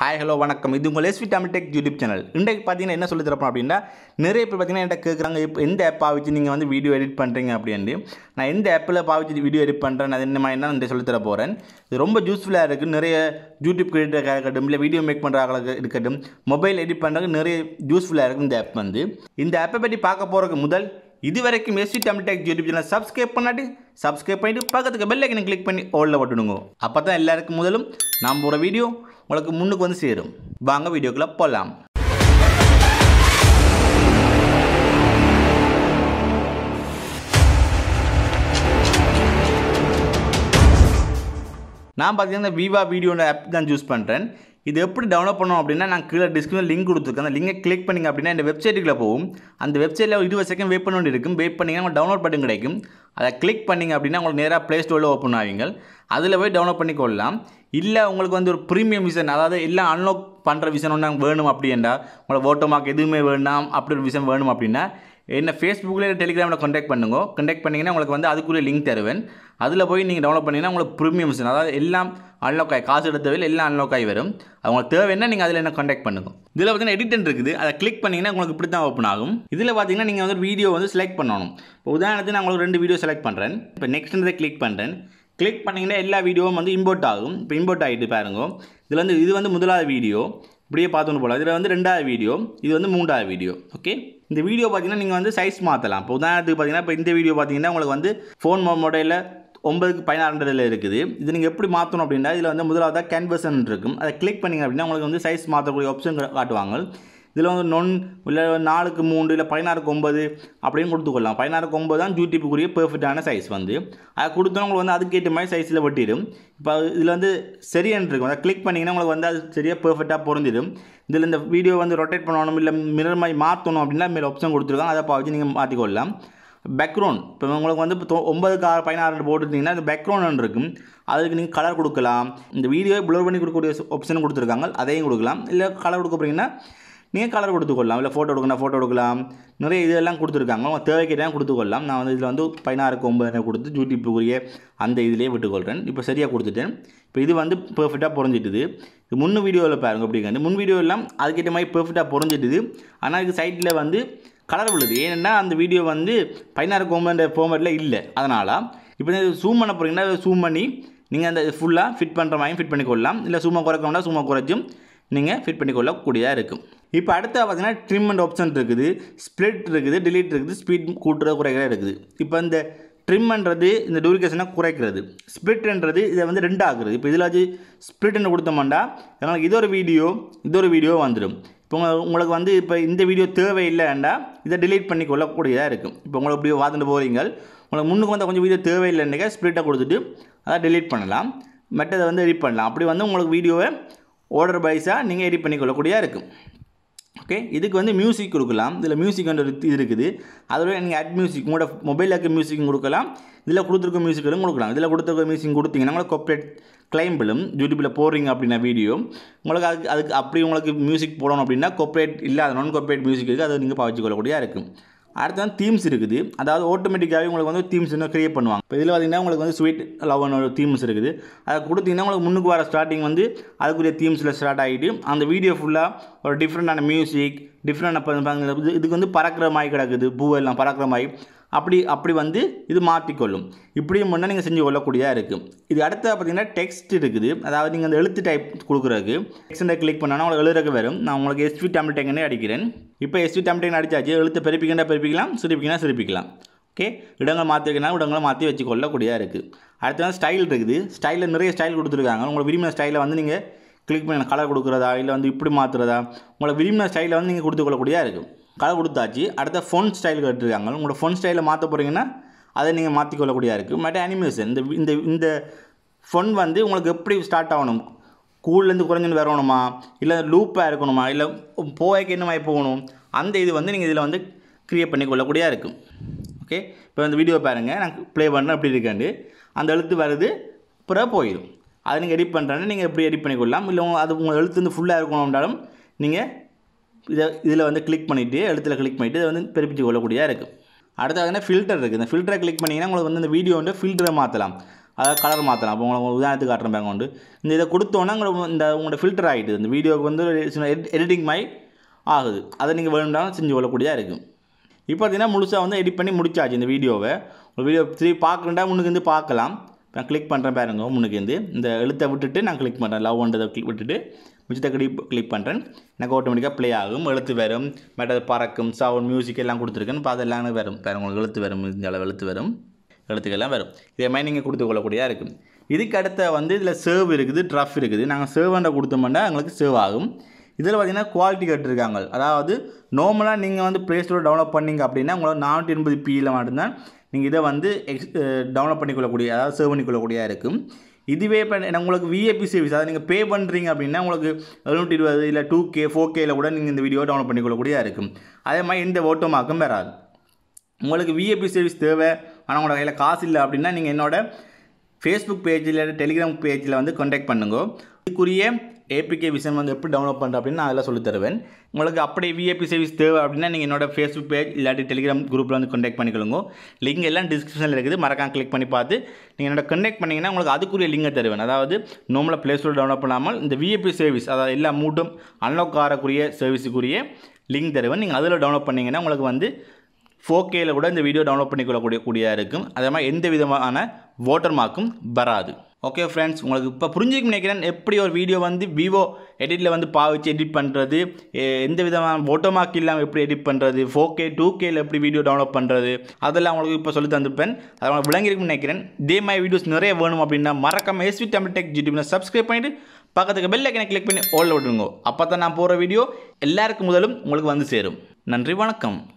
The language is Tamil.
ஹாய் ஹலோ வணக்கம் இது உங்கள் SV Tamil tech YouTube channel இன்றைக்கு பார்த்தீங்கன்னா என்ன சொல்லி தரப்போம் அப்படின்னா நிறைய பேர் பார்த்தீங்கன்னா என்கிட்ட கேட்குறாங்க இப்போ எந்த ஆப் பாவிச்சு நீங்கள் வந்து வீடியோ எடிட் பண்ணுறீங்க அப்படின்ட்டு நான் எந்த ஆப்பில் பாவிச்சு வீடியோ எடிட் பண்ணுறேன் அது என்ன மாதிரி நான் சொல்லி தர போகிறேன் இது ரொம்ப யூஸ்ஃபுல்லாக இருக்குது நிறைய யூடியூப் கிரியேட்டராக இருக்கட்டும் இல்லை வீடியோ மேக் பண்ணுறாங்க இருக்கட்டும் மொபைல் எடிட் பண்ணுறதுக்கு நிறைய யூஸ்ஃபுல்லாக இருக்குது இந்த ஆப் வந்து இந்த ஆப்பை பற்றி பார்க்க போகிறதுக்கு முதல் இது வரைக்கும் SV Tamil tech YouTube channel subscribe பண்ணாட்டி சப்ஸ்கிரைப் பண்ணிட்டு பக்கத்துக்கு பெல் ஐக்கனை கிளிக் பண்ணி ஓலில் போட்டுடுங்க அப்போ தான் எல்லாருக்கும் முதலும் நான் போகிற வீடியோ உங்களுக்கு முன்னுக்கு வந்து சேரும் வாங்க வீடியோக்குள்ளே போகலாம் நான் பார்த்தீங்கன்னா விவா வீடியோட ஆப் தான் யூஸ் பண்ணுறேன் இது எப்படி டவுன்லோட் பண்ணணும் அப்படின்னா நான் கீழே டிஸ்கிரிப்ஷன் லிங்க் கொடுத்துருக்கேன் அந்த லிங்கை கிளிக் பண்ணிங்க அப்படின்னா இந்த வெப்சைட்டுக்குள்ளே போகும் அந்த வெப்சைட்டில் ஒரு இருபது செகண்ட் வெயிட் பண்ண வேண்டி இருக்கும் வெயிட் பண்ணிங்கன்னா உங்களுக்கு டவுன்லோட் பட்டன் கிடைக்கும் அதை கிளிக் பண்ணிங்க அப்படின்னா உங்களுக்கு நேராக ப்ளே ஸ்டோரில் ஓப்பன் ஆவீங்க அதில் போய் டவுன்லோட் பண்ணி கொள்ளலாம் இல்லை உங்களுக்கு வந்து ஒரு ப்ரீமியம் விஷன் அதாவது எல்லாம் அன்லாக் பண்ணுற விஷயம் ஒன்று வேணும் அப்படின்னா உங்களுக்கு ஓட்டோ மார்க் எதுவுமே வேணாம் அப்படி ஒரு விஷயம் வேணும் அப்படின்னா என்ன ஃபேஸ்புக்கில் டெலிகிராமில் கான்டாக்ட் பண்ணுங்க கான்டாக்ட் பண்ணிங்கன்னா உங்களுக்கு வந்து அதுக்குள்ளே லிங்க் தருவேன் அதில் போய் நீங்கள் டவுன்லோட் பண்ணிங்கன்னா உங்களுக்கு ப்ரீமியம் விஷன் அதாவது எல்லாம் அன்லாக் ஆகி காசு எடுத்தவில் எல்லாம் அன்லாக் ஆகி வரும் அவங்களுக்கு தேவைன்னா நீங்கள் அதில் என்ன கான்டாக்ட் பண்ணுங்க இதில் பார்த்தீங்கன்னா எடிட்டன் இருக்குது அதை கிளிக் பண்ணிங்கன்னா உங்களுக்கு இப்படி தான் ஓப்பன் ஆகும் இதில் பார்த்தீங்கன்னா நீங்கள் வந்து வீடியோ வந்து செலக்ட் பண்ணணும் இப்போ உதாரணத்துக்கு நான் உங்களுக்கு ரெண்டு வீடியோ செலக்ட் பண்ணுறேன் இப்போ நெக்ஸ்ட் கிளிக் பண்ணுறேன் கிளிக் பண்ணிங்கன்னா எல்லா வீடியோவும் வந்து இம்போர்ட் ஆகும் இப்போ இம்போர்ட் ஆகிட்டு பாருங்க இதில் வந்து இது வந்து முதலாவது வீடியோ இப்படியே பார்த்துன்னு போகலாம் இதில் வந்து ரெண்டாவது வீடியோ இது வந்து மூன்றாவது வீடியோ ஓகே இந்த வீடியோ பார்த்தீங்கன்னா நீங்கள் வந்து சைஸ் மாற்றலாம் இப்போ உதாரணத்துக்கு பார்த்தீங்கன்னா இப்போ இந்த வீடியோ பார்த்தீங்கன்னா உங்களுக்கு வந்து ஃபோன் மாடலில் ஒன்பதுக்கு பதினாறுல இருக்குது இது நீங்கள் எப்படி மாற்றணும் அப்படின்னா இதில் வந்து முதலாவதாக கேன்வசன் இருக்கும் அதை கிளிக் பண்ணிங்க அப்படின்னா உங்களுக்கு வந்து சைஸ் மாற்றக்கூடிய ஆப்ஷன் காட்டுவாங்க இதில் வந்து நொன் இல்லை நாலுக்கு மூன்று இல்லை பதினாறுக்கு ஒம்பது அப்படின்னு கொடுத்துக்கொள்ளலாம் பதினாறுக்கு ஒம்பது தான் யூடியூப்புக்குரிய பெர்ஃபெக்டான சைஸ் வந்து அதை கொடுத்தோன்னா உங்களுக்கு வந்து அதுக்கேற்ற மாதிரி சைஸில் வெட்டிடும் இப்போ இதில் வந்து சரியான் இருக்கும் அதை கிளிக் பண்ணிங்கன்னா உங்களுக்கு வந்து அது சரியாக பெர்ஃபெக்டாக பொருந்திடும் இதில் இந்த வீடியோ வந்து ரொட்டேட் பண்ணணும் இல்லை மிரர் மாதிரி மாற்றணும் அப்படின்னா மேலே ஆப்ஷன் கொடுத்துருக்காங்க அதை பார்த்து நீங்கள் மாற்றிக்கொள்ளலாம் பேக்ரவுண்ட் இப்போ உங்களுக்கு வந்து இப்போ ஒன்பதுக்கு ஆறு பதினாறு போட்டுருந்தீங்கன்னா இந்த பேக்ரவுண்ட் இருக்கும் அதுக்கு நீங்கள் கலர் கொடுக்கலாம் இந்த வீடியோவை ப்ளூர் பண்ணி கொடுக்கக்கூடிய ஆப்ஷன் கொடுத்துருக்காங்க அதையும் கொடுக்கலாம் இல்லை கலர் கொடுக்க போகிறீங்கன்னா நீங்கள் கலர் கொடுத்துக்கொள்ளலாம் இல்லை ஃபோட்டோ எடுக்கணும் ஃபோட்டோ எடுக்கலாம் நிறைய இதெல்லாம் கொடுத்துருக்காங்க உங்கள் தேவைக்கிட்ட கொடுத்துக்கொள்ளலாம் நான் வந்து இதில் வந்து பதினாறுக்கு ஒம்பது கொடுத்து யூடியூப்புக்குரிய அந்த இதிலே விட்டுக்கொள்கிறேன் இப்போ சரியாக கொடுத்துட்டேன் இப்போ இது வந்து பெர்ஃபெக்டாக பொறிஞ்சிட்டுது இது முன் வீடியோவில் பாருங்க அப்படிங்கிறது முன் வீடியோ எல்லாம் அதுக்கேற்ற மாதிரி பெர்ஃபெக்டாக பொறிஞ்சிட்டுது ஆனால் இது சைட்டில் வந்து கலர் விழுது ஏன்னா அந்த வீடியோ வந்து பதினாறு கோமெண்ட் ஃபார்மேட்டில் இல்லை அதனால் இப்போ ஜூம் பண்ண போகிறீங்கன்னா ஜூம் பண்ணி நீங்கள் அந்த ஃபுல்லாக ஃபிட் பண்ணுற மாதிரி ஃபிட் பண்ணிக்கொள்ளலாம் இல்லை சும்மா குறைக்கணும்னா சும்மா குறைச்சும் நீங்கள் ஃபிட் பண்ணிக்கொள்ளக்கூடியதாக இருக்கும் இப்போ அடுத்த பார்த்தீங்கன்னா ட்ரிம் அண்ட் ஆப்ஷன் இருக்குது ஸ்ப்ளிட் இருக்குது டிலீட் இருக்குது ஸ்பீட் கூட்டுறது குறைக்கிறது இருக்குது இப்போ இந்த ட்ரிம்ன்றது இந்த டூரிகேஷனை குறைக்கிறது ஸ்ப்ளிட்ன்றது இதை வந்து ரெண்டு ஆகுறது இப்போ இதில் வச்சு ஸ்ப்ளிட்னு கொடுத்தோம்னா எங்களுக்கு இது ஒரு வீடியோ இது ஒரு வீடியோ வந்துடும் இப்போ உங்க- உங்களுக்கு வந்து இப்போ இந்த வீடியோ தேவையில்லைண்டா இதை delete பண்ணி கொள்ளக்கூடியதாக இருக்கும் இப்போ உங்களுக்கு இப்படி பார்த்துட்டு போகிறீங்க உங்களுக்கு முன்னுக்கு வந்து கொஞ்சம் வீடியோ தேவையில்லைன்னு ஸ்ப்ளிட்டை கொடுத்துட்டு அதை delete பண்ணலாம் மற்றதை வந்து எடிட் பண்ணலாம் அப்படி வந்து உங்களுக்கு வீடியோவை ஆர்டர் பைஸாக நீங்கள் எடிட் பண்ணி கொள்ளக்கூடியதாக இருக்கும் ஓகே இதுக்கு வந்து மியூசிக் கொடுக்கலாம் இதில் மியூசிக் ஒரு இது இருக்குது அதோட நீங்கள் அட் மியூசிக் உங்களோட மொபைலில் இருக்க மியூசிக்கும் கொடுக்கலாம் இதில் கொடுத்துருக்க மியூசிக்களும் கொடுக்கலாம் இதில் கொடுத்துருக்க மியூசிக் கொடுத்தீங்கன்னா உங்களுக்கு காப்பரேட் கிளைம்பிளும் யூடியூப்பில் போடுறீங்க அப்படின்னா வீடியோ உங்களுக்கு அதுக்கு அதுக்கு அப்படி உங்களுக்கு மியூசிக் போடணும் அப்படின்னா கொப்பரேட் இல்லாத நான் கொப்பரேட் மியூசிக் இருக்குது அதை நீங்கள் பாவிச்சு கொள்ளக்கூடியதாக இருக்கும் அடுத்து வந்து தீம்ஸ் இருக்குது அதாவது ஆட்டோமேட்டிக்காகவே உங்களுக்கு வந்து தீம்ஸ் இன்னும் க்ரியேட் பண்ணுவாங்க இப்போ இதில் பார்த்தீங்கன்னா உங்களுக்கு வந்து ஸ்வீட் லவ்னு ஒரு தீம்ஸ் இருக்குது அதை கொடுத்தீங்கன்னா உங்களுக்கு முன்னுக்கு வர ஸ்டார்டிங் வந்து அதுக்குரிய தீம்ஸில் ஸ்டார்ட் ஆகிட்டு அந்த வீடியோ ஃபுல்லாக ஒரு டிஃப்ரெண்டான மியூசிக் டிஃப்ரெண்டான இதுக்கு வந்து பறக்கிற மாதிரி கிடக்குது பூவெல்லாம் பறக்கிற மாதிரி அப்படி அப்படி வந்து இது மாற்றிக்கொள்ளும் இப்படியும் முன்னே நீங்கள் செஞ்சு கொள்ளக்கூடியதாக இருக்குது இது அடுத்த பார்த்தீங்கன்னா டெக்ஸ்ட் இருக்குது அதாவது நீங்கள் அந்த எழுத்து டைப் கொடுக்குறதுக்கு டெக்ஸ்ட்டை கிளிக் பண்ணால் உங்களுக்கு எழுதுறதுக்கு வரும் நான் உங்களுக்கு எஸ்வி தமிழ் டெங்கனே அடிக்கிறேன் இப்போ எஸ்வி தமிழ் டெங்கன் அடிச்சாச்சு எழுத்து பெருப்பிக்கினா பெருப்பிக்கலாம் சிரிப்பிக்கினா சிரிப்பிக்கலாம் ஓகே இடங்கள் மாற்றி வைக்கணும் இடங்களை மாற்றி வச்சு கொள்ளக்கூடியதாக இருக்குது அடுத்து வந்து ஸ்டைல் இருக்குது ஸ்டைலில் நிறைய ஸ்டைல் கொடுத்துருக்காங்க உங்களுக்கு விரும்பின ஸ்டைலை வந்து நீங்கள் கிளிக் பண்ணி கலர் கொடுக்குறதா இல்லை வந்து இப்படி மாற்றுறதா உங்களை விரும்பின ஸ்டைலை வந்து நீங்கள் கொடுத்து கொள்ளக்கூடியதாக இருக்கும் கலர் கொடுத்தாச்சு அடுத்த ஃபோன் ஸ்டைல் கேட்டிருக்காங்க உங்களோட ஃபோன் ஸ்டைலை மாற்ற போகிறீங்கன்னா அதை நீங்கள் மாற்றிக்கொள்ளக்கூடியதாக இருக்குது மற்ற அனிமேஷன் இந்த இந்த இந்த ஃபோன் வந்து உங்களுக்கு எப்படி ஸ்டார்ட் ஆகணும் கூல்லேருந்து குறைஞ்சுன்னு வரணுமா இல்லை லூப்பாக இருக்கணுமா இல்லை போய்க்கு என்ன மாதிரி போகணும் அந்த இது வந்து நீங்கள் இதில் வந்து க்ரியேட் பண்ணி கொள்ளக்கூடியதாக இருக்கும் ஓகே இப்போ இந்த வீடியோ பாருங்கள் நான் ப்ளே பண்ணுறேன் எப்படி இருக்காண்டு அந்த எழுத்து வருது பிறகு போயிடும் அதை நீங்கள் எடிட் பண்ணுறேன்னு நீங்கள் எப்படி எடிட் பண்ணிக்கொள்ளலாம் இல்லை உங்க- அது உங்கள் எழுத்து வந்து ஃபுல்லாக இருக்கணும்னாலும் நீங்கள் இதை இதில் வந்து கிளிக் பண்ணிவிட்டு எழுத்தில் கிளிக் பண்ணிவிட்டு இதை வந்து பிறப்பிச்சு கொள்ளக்கூடியதாக இருக்குது அடுத்து வந்து ஃபில்டர் இருக்குது இந்த ஃபில்டரை கிளிக் பண்ணிங்கன்னா உங்களுக்கு வந்து இந்த வீடியோ வந்து ஃபில்டரை மாற்றலாம் அதாவது கலர் மாற்றலாம் அப்போ உங்களுக்கு உதாரணத்துக்கு காட்டுறேன் பேங்க உண்டு இந்த இதை கொடுத்தோன்னே உங்களுக்கு இந்த உங்களோட ஃபில்டர் ஆகிடுது இந்த வீடியோவுக்கு வந்து எடிட்டிங் மாதிரி ஆகுது அதை நீங்கள் வேணும்னாலும் செஞ்சு கொள்ளக்கூடியதாக இருக்கும் இப்போ பார்த்தீங்கன்னா முழுசாக வந்து எடிட் பண்ணி முடிச்சாச்சு இந்த வீடியோவை ஒரு வீடியோ திருப்பி பார்க்கணுண்டா முன்னுக்கு வந்து பார்க்கலாம் நான் கிளிக் பண்ணுறேன் பாருங்க முன்னுக்கு இருந்து இந்த எழுத்தை விட்டுட்டு நான் கிளிக் பண்ணுறேன் லவ் பண்ணுறதை கிளிக் விட்டுட்டு மிச்சத்தை கிளிக் கிளிக் பண்ணுறேன் எனக்கு ஆட்டோமேட்டிக்காக ப்ளே ஆகும் எழுத்து வரும் மற்றது பறக்கும் சவுண்ட் மியூசிக் எல்லாம் கொடுத்துருக்கேன் இப்போ அதெல்லாம் வரும் பாருங்க உங்களுக்கு எழுத்து வரும் இந்த அளவு எழுத்து வரும் எழுத்துக்கெல்லாம் வரும் இதே மாதிரி நீங்கள் கொடுத்து கொள்ளக்கூடியதாக இருக்கும் இதுக்கு அடுத்த வந்து இதில் சேவ் இருக்குது ட்ரஃப் இருக்குது நாங்கள் சேவ் கொடுத்தோம்னா எங்களுக்கு சேவ் ஆகும் இதில் பார்த்தீங்கன்னா குவாலிட்டி கட்டிருக்காங்க அதாவது நார்மலாக நீங்கள் வந்து ப்ளே ஸ்டோர் டவுன்லோட் பண்ணீங்க அப்படின்னா உங்களுக்கு நானூற்றி எண்பது பியில் மட்டும்தான் நீங்கள் இதை வந்து எக்ஸ் டவுன்லோட் பண்ணிக்கொள்ளக்கூடிய அதாவது சேவ் பண்ணிக்கொள்ளக்கூடியதாக இருக்கும் இதுவே இப்போ உங்களுக்கு விஏபி சர்வீஸ் அதாவது நீங்கள் பே பண்ணுறீங்க அப்படின்னா உங்களுக்கு எழுநூற்றி இருபது இல்லை டூ கே ஃபோர் கேயில் கூட நீங்கள் இந்த வீடியோ டவுன்லோட் பண்ணிக்கொள்ளக்கூடியதாக இருக்கும் அதே மாதிரி எந்த ஓட்டோமாக்கும் வராது உங்களுக்கு விஏபி சர்வீஸ் தேவை ஆனால் உங்களோட கையில் காசு இல்லை அப்படின்னா நீங்கள் என்னோட ஃபேஸ்புக் பேஜில் டெலிகிராம் பேஜில் வந்து கான்டாக்ட் பண்ணுங்க இதுக்குரிய ஏபிகே விஷன் வந்து எப்படி டவுன்லோட் பண்ணுற அப்படின்னு நான் அதில் சொல்லித் தருவேன் உங்களுக்கு அப்படி விஏபி சர்வீஸ் தேவை அப்படின்னா நீங்கள் என்னோட ஃபேஸ்புக் பேஜ் இல்லாட்டி டெலிகிராம் குரூப்பில் வந்து கான்டாக்ட் பண்ணிக்கொள்ளுங்க லிங்க் எல்லாம் டிஸ்கிரிப்ஷனில் இருக்குது மறக்காம கிளிக் பண்ணி பார்த்து நீங்கள் என்னோட கனெக்ட் பண்ணிங்கன்னா உங்களுக்கு அதுக்குரிய லிங்கை தருவேன் அதாவது நார்மலாக ப்ளே ஸ்டோர் டவுன்லோட் பண்ணாமல் இந்த விஏபி சர்வீஸ் அதாவது எல்லா மூட்டும் அன்லாக் ஆகக்கூடிய சர்வீஸுக்குரிய லிங்க் தருவேன் நீங்கள் அதில் டவுன்லோட் பண்ணிங்கன்னா உங்களுக்கு வந்து ஃபோர் கேயில் கூட இந்த வீடியோ டவுன்லோட் பண்ணிக்கொள்ளக்கூடிய கூடியதாக இருக்கும் அதே மாதிரி எந்த விதமான வாட்டர் மார்க்கும் வராது ஓகே ஃப்ரெண்ட்ஸ் உங்களுக்கு இப்போ புரிஞ்சுக்க நினைக்கிறேன் எப்படி ஒரு வீடியோ வந்து விவோ எடிட்டில் வந்து பாவிச்சு எடிட் பண்ணுறது எந்த விதமான வாட்டர் மார்க் இல்லாமல் எப்படி எடிட் பண்ணுறது ஃபோர் கே டூ கேயில் எப்படி வீடியோ டவுன்லோட் பண்ணுறது அதெல்லாம் உங்களுக்கு இப்போ சொல்லி தந்துப்பேன் அதை உங்களுக்கு விளங்கிருக்குன்னு நினைக்கிறேன் இதே மாதிரி வீடியோஸ் நிறைய வேணும் அப்படின்னா மறக்காம எஸ்வி தமிழ் டெக் யூடியூப்ல சப்ஸ்கிரைப் பண்ணிவிட்டு பக்கத்துக்கு பெல் ஐக்கனை கிளிக் பண்ணி ஓல்ல விட்டுருங்க அப்போ தான் நான் போகிற வீடியோ எல்லாருக்கும் முதலும் உங்களுக்கு வந்து சேரும் நன்றி வணக்கம்